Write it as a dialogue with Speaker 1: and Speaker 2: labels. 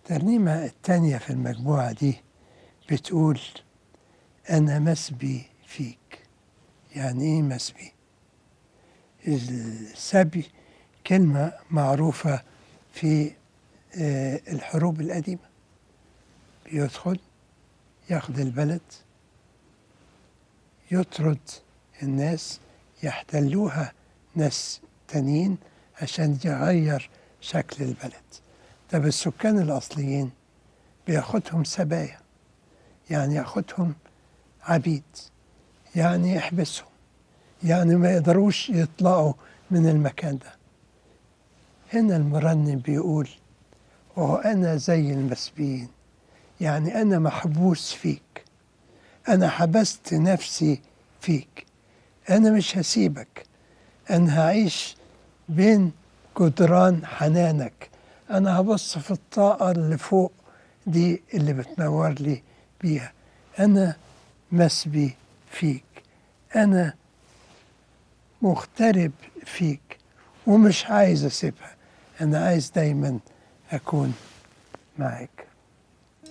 Speaker 1: الترنيمة التانية في المجموعة دي بتقول أنا مسبي فيك يعني إيه مسبي؟ السبي كلمة معروفة في آه، الحروب القديمة بيدخل ياخد البلد يطرد الناس يحتلوها ناس تانيين عشان يغير شكل البلد طب السكان الأصليين بياخدهم سبايا يعني ياخدهم عبيد يعني يحبسهم يعني ما يقدروش يطلعوا من المكان ده هنا المرنم بيقول وأنا زي المسبيين يعني أنا محبوس فيك أنا حبست نفسي فيك أنا مش هسيبك أنا هعيش بين جدران حنانك أنا هبص في الطاقة اللي فوق دي اللي بتنور لي بيها أنا مسبي فيك أنا مغترب فيك ومش عايز أسيبها أنا عايز دايما أكون معك